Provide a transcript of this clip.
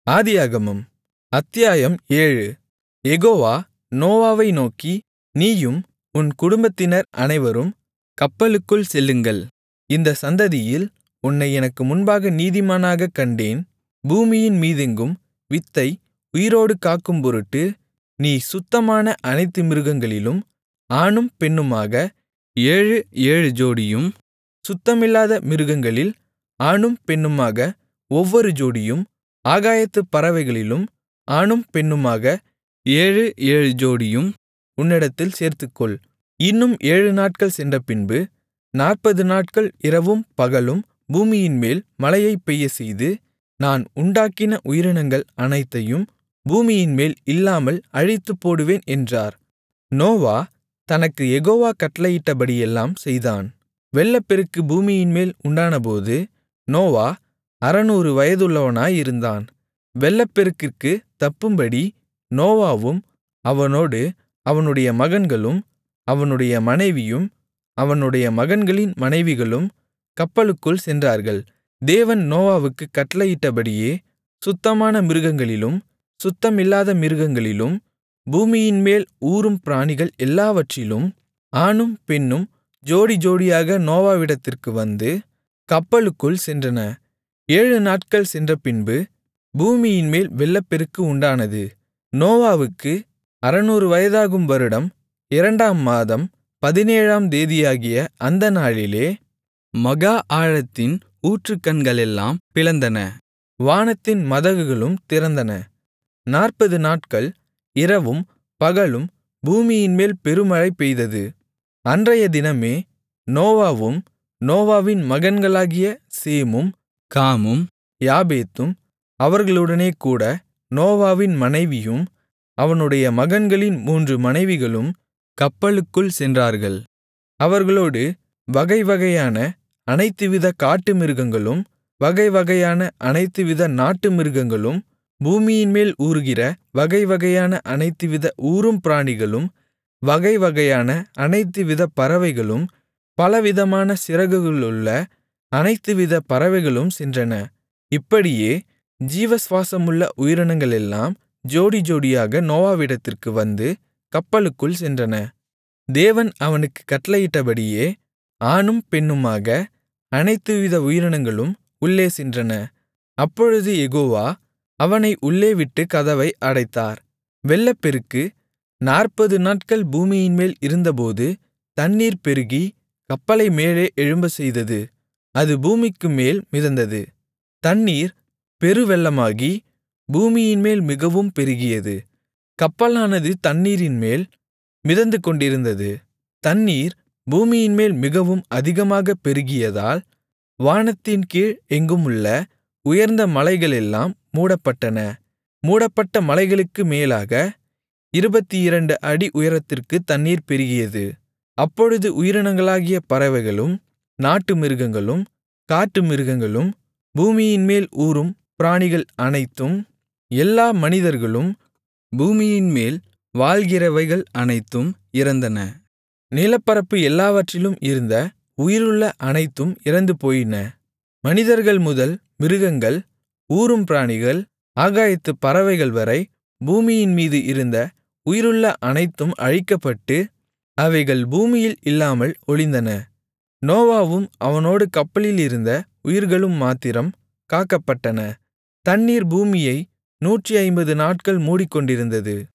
ஆதியாகமம் அத்தியாயம் ஏழு யெகோவா நோவாவை நோக்கி நீயும் உன் குடும்பத்தினர் அனைவரும் கப்பலுக்குள் செல்லுங்கள் இந்தச் சந்ததியில் உன்னை எனக்கு முன்பாக நீதிமானாகக் கண்டேன் பூமியின் மீதெங்கும் வித்தை உயிரோடு காக்கும்பொருட்டு நீ சுத்தமான அனைத்து மிருகங்களிலும் ஆணும் பெண்ணுமாக ஏழு ஏழு ஜோடியும் சுத்தமில்லாத மிருகங்களில் ஆணும் பெண்ணுமாக ஒவ்வொரு ஜோடியும் ஆகாயத்துப் பறவைகளிலும் ஆணும் பெண்ணுமாக ஏழு ஏழு ஜோடியும் உன்னிடத்தில் சேர்த்துக்கொள் இன்னும் ஏழுநாட்கள் சென்றபின்பு நாற்பது நாட்கள் இரவும் பகலும் பூமியின்மேல் மழையைப் பெய்யச்செய்து நான் உண்டாக்கின உயிரினங்கள் அனைத்தையும் பூமியின்மேல் இல்லாமல் அழித்துப்போடுவேன் என்றார் நோவா தனக்குக் யெகோவா கட்டளையிட்டபடியெல்லாம் செய்தான் வெள்ளப்பெருக்கு பூமியின்மேல் உண்டானபோது நோவா அறுநூறு வயதுள்ளவனாயிருந்தான் வெள்ளப்பெருக்கிற்குத் தப்பும்படி நோவாவும் அவனோடு அவனுடைய மகன்களும் அவனுடைய மனைவியும் அவனுடைய மகன்களின் மனைவிகளும் கப்பலுக்குள் சென்றார்கள் தேவன் நோவாவுக்குக் கட்டளையிட்டபடியே சுத்தமான மிருகங்களிலும் சுத்தமில்லாத மிருகங்களிலும் பூமியின்மேல் ஊரும் பிராணிகள் எல்லாவற்றிலும் ஆணும் பெண்ணும் ஜோடி ஜோடியாக நோவாவிடத்திற்கு வந்து கப்பலுக்குள் சென்றன ஏழு நாட்கள் சென்றபின்பு பூமியின்மேல் வெள்ளப்பெருக்கு உண்டானது நோவாவுக்கு அறுநூறு வயதாகும் வருடம் இரண்டாம் மாதம் பதினேழாம் தேதியாகிய அந்த நாளிலே மகா ஆழத்தின் ஊற்றுக்கண்களெல்லாம் பிளந்தன வானத்தின் மதகுகளும் திறந்தன நாற்பது நாட்கள் இரவும் பகலும் பூமியின்மேல் பெருமழை பெய்தது அன்றைய தினமே நோவாவும் நோவாவின் மகன்களாகிய சேமும் காமும் யாப்பேத்தும் அவர்களுடனே கூட நோவாவின் மனைவியும் அவனுடைய மகன்களின் மூன்று மனைவிகளும் கப்பலுக்குள் சென்றார்கள் அவர்களோடு வகைவகையான அனைத்துவித காட்டுமிருகங்களும் வகைவகையான அனைத்துவித நாட்டுமிருகங்களும் பூமியின்மேல் ஊருகிற வகைவகையான அனைத்துவித ஊரும் பிராணிகளும் வகைவகையான அனைத்துவித பறவைகளும் பலவிதமான சிறகுகளுள்ள அனைத்துவித பறவைகளும் சென்றன இப்படியே ஜீவசுவாசமுள்ள உயிரினங்களெல்லாம் ஜோடி ஜோடியாக நோவாவிடத்திற்கு வந்து கப்பலுக்குள் சென்றன தேவன் அவனுக்குக் கட்டளையிட்டபடியே ஆணும் பெண்ணுமாக அனைத்துவித உயிரினங்களும் உள்ளே சென்றன அப்பொழுது யெகோவா அவனை உள்ளே விட்டு கதவை அடைத்தார் வெள்ளப்பெருக்கு நாற்பது நாட்கள் பூமியின்மேல் இருந்தபோது தண்ணீர் பெருகி கப்பலை மேலே எழும்பச்செய்தது அது பூமிக்குமேல் மிதந்தது தண்ணீர் பெருவெள்ளமாகி பூமியின்மேல் மிகவும் பெருகியது கப்பலானது தண்ணீரின்மேல் மிதந்துகொண்டிருந்தது தண்ணீர் பூமியின்மேல் மிகவும் அதிகமாகப் பெருகியதால் வானத்தின் கீழ் எங்குமுள்ள உயர்ந்த மலைகளெல்லாம் மூடப்பட்டன மூடப்பட்ட மலைகளுக்கு மேலாக இருபத்திரண்டு அடி உயரத்திற்கு தண்ணீர் பெருகியது அப்பொழுது உயிரினங்களாகிய பறவைகளும் நாட்டுமிருகங்களும் காட்டுமிருகங்களும் பூமியின்மேல் ஊரும் பிராணிகள் அனைத்தும் எல்லா மனிதர்களும் பூமியின்மேல் வாழ்கிறவைகள் அனைத்தும் இறந்தன நிலப்பரப்பு எல்லாவற்றிலும் இருந்த உயிருள்ள அனைத்தும் இறந்துபோயின மனிதர்கள் முதல் மிருகங்கள் ஊரும் பிராணிகள் ஆகாயத்துப் பறவைகள்வரை பூமியின்மீது இருந்த உயிருள்ள அனைத்தும் அழிக்கப்பட்டு அவைகள் பூமியில் இல்லாமல் ஒழிந்தன நோவாவும் அவனோடு கப்பலில் இருந்த உயிர்களும் மாத்திரம் காக்கப்பட்டன தண்ணீர் பூமியை நூற்றி ஐம்பது நாட்கள் மூடிக்கொண்டிருந்தது